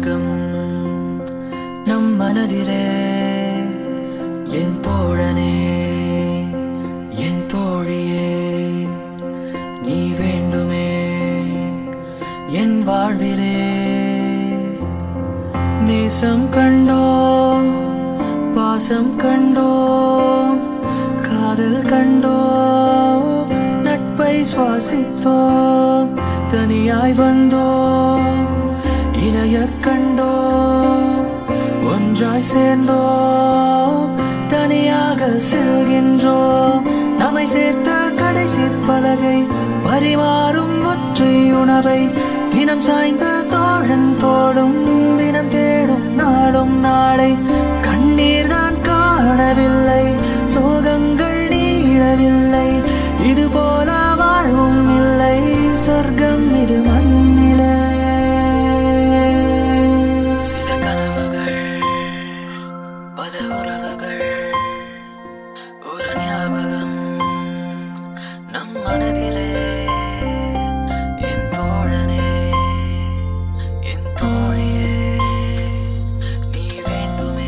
ஞாபகம் நம் மனதிலே என் தோழனே என் தோழியே நீ வேண்டுமே என் வாழ்விலே நேசம் கண்டோம் பாசம் கண்டோம் காதல் கண்டோம் நட்பை சுவாசித்தோம் தனியாய் வந்தோம் இணைய கண்டோம் ஒன்றாய் சேர்ந்தோம் தனியாக செல்கின்றோம் நம்மை சேர்த்த கடைசி பலகை பரிமாறும் ஒற்றை உணவை தினம் சாய்ந்த தோழன் தோடும் தினம் தேடும் நாடும் நாளை கண்ணீர் தான் காணவில்லை சோகங்கள் நீளவில்லை இது போல வாழ்வும் இல்லை சொர்க்கம் இது மண்ணிலே சில கனவுகள் பல உறவுகள் ஒரு ஞாபகம் நம் மனதிலே என் தோழனே என் தோழியே நீ வேண்டுமே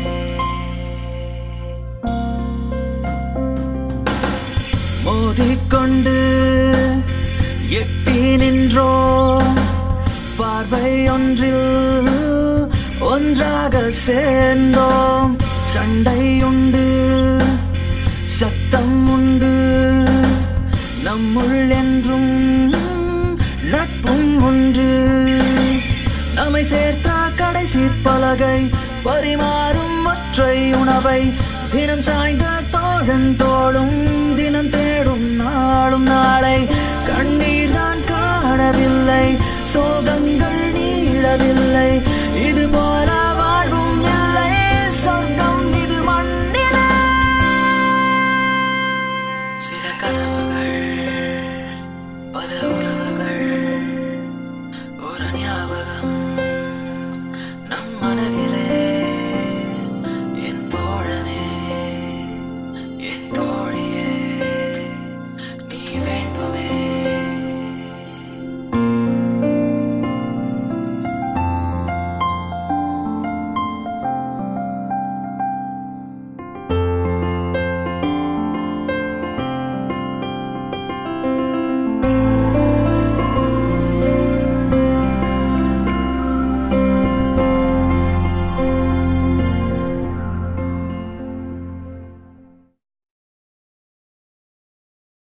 மோதிக்கொண்டு எட்டி நின்றோம் பார்வை ஒன்றில் ஒன்றாக சேர்ந்தோம் சண்டை உண்டு சத்தம் உண்டு நம்முள் என்றும் நட்பும் ஒன்று நம்மை சேர்த்த கடைசி பலகை பரிமாறும் ஒற்றை உணவை தினம் சாய்ந்த தோழன் தோடும் தினம் தேடும் நாளும் நாளை கண்ணீர் தான் காணவில்லை சோகங்கள் நீளவில்லை இது போல